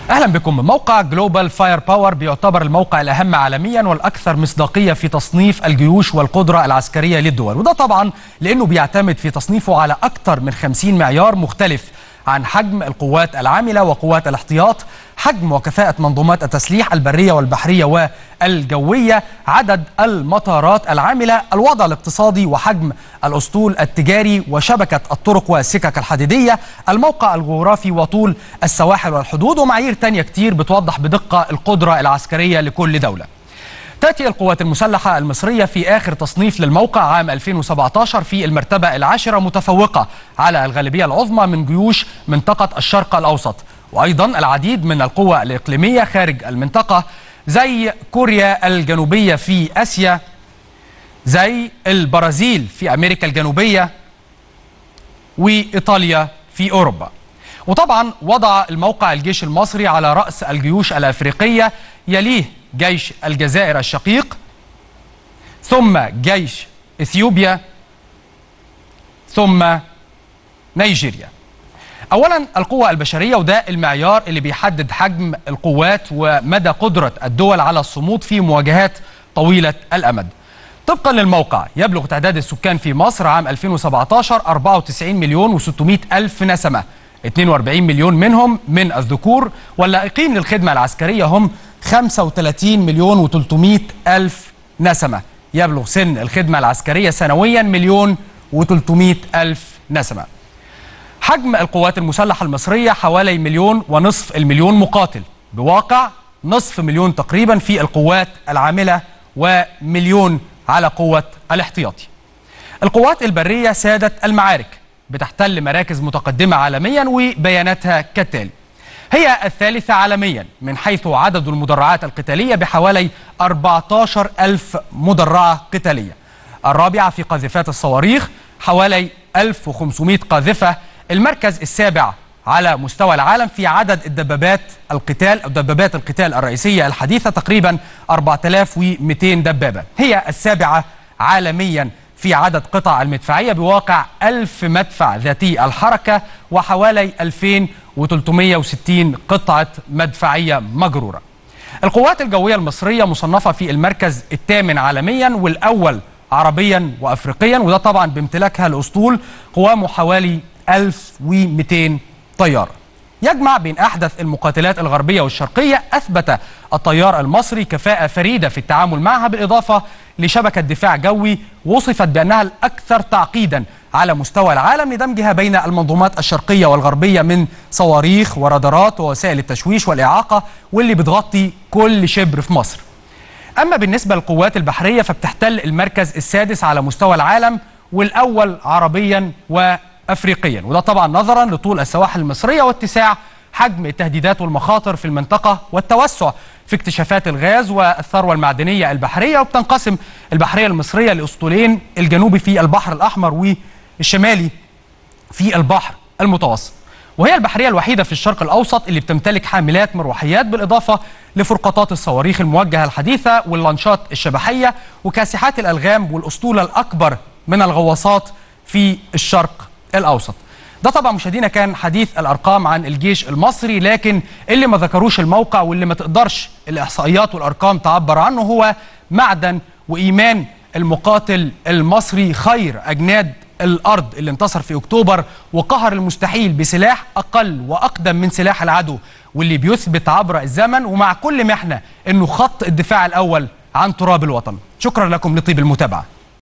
اهلا بكم موقع جلوبال فاير باور بيعتبر الموقع الاهم عالميا والاكثر مصداقيه في تصنيف الجيوش والقدره العسكريه للدول وده طبعا لانه بيعتمد في تصنيفه على اكثر من 50 معيار مختلف عن حجم القوات العامله وقوات الاحتياط حجم وكفاءه منظومات التسليح البريه والبحريه والجويه عدد المطارات العامله الوضع الاقتصادي وحجم الاسطول التجاري وشبكه الطرق والسكك الحديديه الموقع الجغرافي وطول السواحل والحدود ومعايير تانية كتير بتوضح بدقه القدره العسكريه لكل دوله تأتي القوات المسلحة المصرية في آخر تصنيف للموقع عام 2017 في المرتبة العاشرة متفوقة على الغالبية العظمى من جيوش منطقة الشرق الأوسط وأيضا العديد من القوى الإقليمية خارج المنطقة زي كوريا الجنوبية في آسيا زي البرازيل في أمريكا الجنوبية وإيطاليا في أوروبا وطبعا وضع الموقع الجيش المصري على رأس الجيوش الأفريقية يليه جيش الجزائر الشقيق ثم جيش اثيوبيا ثم نيجيريا اولا القوه البشريه وده المعيار اللي بيحدد حجم القوات ومدى قدره الدول على الصمود في مواجهات طويله الامد طبقا للموقع يبلغ تعداد السكان في مصر عام 2017 94 مليون و600 الف نسمه 42 مليون منهم من الذكور واللائقين للخدمه العسكريه هم 35 مليون و300 ألف نسمة يبلغ سن الخدمة العسكرية سنويا مليون و300 ألف نسمة حجم القوات المسلحة المصرية حوالي مليون ونصف المليون مقاتل بواقع نصف مليون تقريبا في القوات العاملة ومليون على قوة الاحتياطي القوات البرية سادة المعارك بتحتل مراكز متقدمة عالميا وبياناتها كالتالي هي الثالثة عالميا من حيث عدد المدرعات القتالية بحوالي 14 ألف مدرعة قتالية الرابعة في قاذفات الصواريخ حوالي 1500 قاذفة المركز السابع على مستوى العالم في عدد الدبابات القتال أو دبابات القتال الرئيسية الحديثة تقريبا 4200 دبابة هي السابعة عالميا في عدد قطع المدفعية بواقع 1000 مدفع ذاتي الحركة وحوالي 2360 قطعة مدفعية مجرورة القوات الجوية المصرية مصنفة في المركز الثامن عالميا والأول عربيا وأفريقيا وده طبعا بامتلاكها الأسطول قوامه حوالي 1200 طيارة يجمع بين أحدث المقاتلات الغربية والشرقية أثبت الطيار المصري كفاءة فريدة في التعامل معها بالإضافة لشبكة دفاع جوي وصفت بأنها الأكثر تعقيدا على مستوى العالم لدمجها بين المنظومات الشرقية والغربية من صواريخ ورادارات ووسائل التشويش والإعاقة واللي بتغطي كل شبر في مصر أما بالنسبة للقوات البحرية فبتحتل المركز السادس على مستوى العالم والأول عربيا وأفريقيا وده طبعا نظرا لطول السواحل المصرية واتساع حجم التهديدات والمخاطر في المنطقة والتوسع في اكتشافات الغاز والثروة المعدنية البحرية وبتنقسم البحرية المصرية لأسطولين الجنوبي في البحر الأحمر والشمالي في البحر المتوسط وهي البحرية الوحيدة في الشرق الأوسط اللي بتمتلك حاملات مروحيات بالإضافة لفرقاطات الصواريخ الموجهة الحديثة واللانشات الشبحية وكاسحات الألغام والأسطولة الأكبر من الغواصات في الشرق الأوسط ده طبعا مشاهدينا كان حديث الارقام عن الجيش المصري لكن اللي ما ذكروش الموقع واللي ما تقدرش الاحصائيات والارقام تعبر عنه هو معدن وايمان المقاتل المصري خير اجناد الارض اللي انتصر في اكتوبر وقهر المستحيل بسلاح اقل واقدم من سلاح العدو واللي بيثبت عبر الزمن ومع كل محنه انه خط الدفاع الاول عن تراب الوطن شكرا لكم لطيب المتابعه